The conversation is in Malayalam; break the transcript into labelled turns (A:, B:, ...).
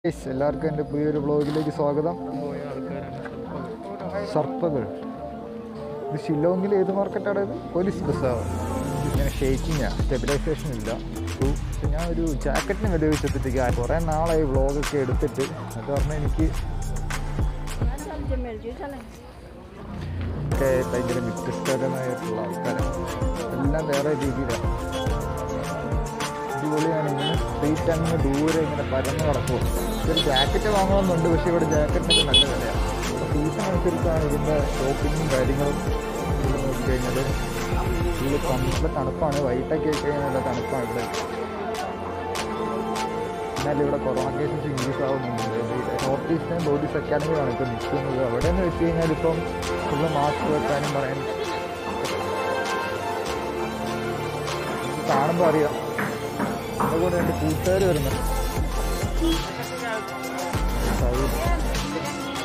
A: Guys, എല്ലാവർക്കും എൻ്റെ പുതിയൊരു വ്ളോഗിലേക്ക് സ്വാഗതം സർപ്പകൾ ഇത് ഷില്ലോങ്ങിൽ ഏത് മാർക്കറ്റാണ് ഇത് പോലീസ് ബസ്സാണ് ഇങ്ങനെ ഷേക്കിങ്ങാ സ്റ്റെബിലൈസേഷൻ ഇല്ല ഉ, പക്ഷെ ഞാൻ ഒരു ജാക്കറ്റിന് വില വെച്ചെത്തിട്ട് കുറേ നാളായി വ്ളോഗൊക്കെ എടുത്തിട്ട് അത് പറഞ്ഞാൽ എനിക്ക് ഒക്കെ ഭയങ്കര വ്യത്യസ്തരമായിട്ടുള്ള ആൾക്കാരാണ് എല്ലാം വേറെ രീതിയിലാണ് അടിപൊളിയാണ് ഇങ്ങനെ സ്ട്രീറ്റ് അങ്ങ് ദൂരെ ഇങ്ങനെ പരന്ന് കിടക്കും ഒരു ജാക്കറ്റ് വാങ്ങണമെന്നുണ്ട് പക്ഷേ ഇവിടെ ജാക്കറ്റിനൊക്കെ നല്ല വിലയാണ് സീസൺ അനുസരിച്ചാണ് ഇതിൻ്റെ ഷോപ്പിങ്ങും കാര്യങ്ങളും ഇവിടെ നോക്കി കഴിഞ്ഞാൽ ഇതിൽ കംപ്ലീറ്റ് തണുപ്പാണ് വൈകിട്ടൊക്കെ ആയി കഴിഞ്ഞാൽ നല്ല തണുപ്പാണ് ഇവിടെ എന്നാൽ ഇവിടെ കൊറോണ കേസസ് ഇൻക്രീസ് ആവുന്നുണ്ട് നോർത്ത് ഈസ്റ്റേൺ ബോഡീസ് അക്കാഡമിയാണ് ഇപ്പോൾ നിൽക്കുന്നത് അവിടെ എന്ന് വെച്ച് കഴിഞ്ഞാൽ ഇപ്പം ഫുള്ള് മാസ്ക് വെക്കാനും പറയാൻ കാണുമ്പോൾ അറിയാം അതുകൊണ്ട് എൻ്റെ കൂട്ടുകാർ വരുന്നത്